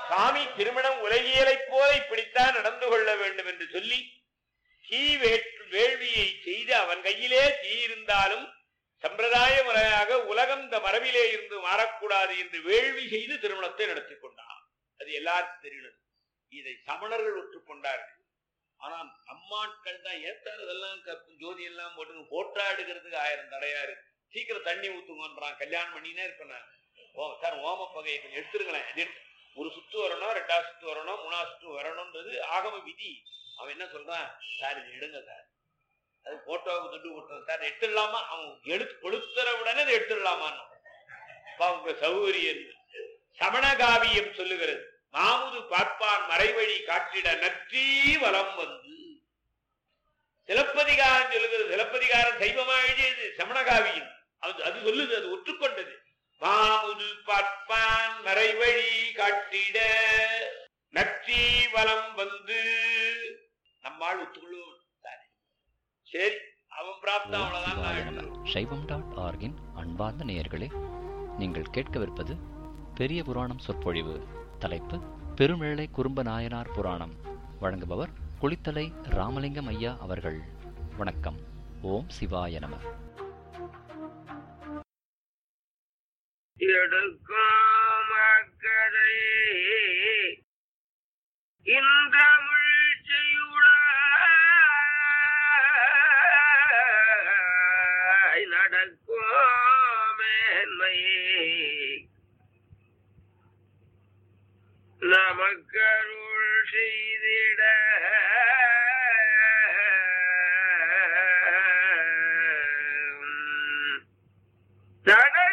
சாமி திருமணம் உலகியலைப் போல இப்படித்தான் நடந்து கொள்ள வேண்டும் என்று சொல்லி தீ வேற்று வேள்வியை செய்து அவன் கையிலே தீ இருந்தாலும் சம்பிரதாய முறையாக உலகம் இந்த மரபிலே இருந்து மாறக்கூடாது என்று வேள்வி செய்து திருமணத்தை நடத்தி கொண்டான் அது எல்லாருக்கும் தெரியும் இதை சமணர்கள் ஒற்றுக்கொண்டார்கள் ஆனா நம்மாட்கள் தான் ஏத்தாரு இதெல்லாம் கற்பு ஜோதி எல்லாம் போட்டு போட்டாடுகிறதுக்கு ஆயிரம் தடையா இருக்கு சீக்கிரம் தண்ணி ஊத்துங்கன்றான் கல்யாணம் பண்ணினே இருப்பேன் நான் ஓ சார் ஓம பகையை கொஞ்சம் எடுத்துருங்களேன் இது எடுத்து- ஒரு சுத்து வரணும் ரெண்டாவது சுத்து வரணும் மூணாவது சுத்து வரணும்ன்றது ஆகம விதி அவன் என்ன சொல்றான் சார் இது எடுங்க சார் அது போட்டோவுக்கு துண்டு போட்டது சார் எடுத்துடலாமா அவன் எடுத்து கொளுத்துற உடனே அதை எடுத்துடலாமான்னு அவங்க சௌகரியம் சமணகாவியம் சொல்லுகிறது மாமுது பார்ப்பான் மறைவழி காட்டிட நற்றி வலம் வந்து சிலப்பதிகாரம் சொல்லுகிறது சிலப்பதிகாரம் சைவமா எழுதியது சமணகாவியம் அது அது சொல்லுது அது ஒற்றுக்கொண்டது மாமுது பார்ப்பான் மறைவழி காட்டிட நற்றி வலம் வந்து நம்மால் ஒத்துக்கொள்ளுவோம் சரி அவன் பிராப்தம் ஓம் அவ்வளவுதான் சிவாய நான் நம எழுதுறேன். சைவம் டாட் ஆர்கின் அன்பார்ந்த நேயர்களே நீங்கள் கேட்கவிருப்பது பெரிய புராணம் சொற்பொழிவு தலைப்பு பெருமிழலை குறும்ப நாயனார் புராணம் வழங்குபவர் குளித்தலை ராமலிங்கம் ஐயா அவர்கள் வணக்கம் ஓம் சிவாய நம எடுக்கும் அக்கதை இன்றமிழ் செய்யுளாய் நடக்கும் மேன்மை நமக்கருள் செய்திட தட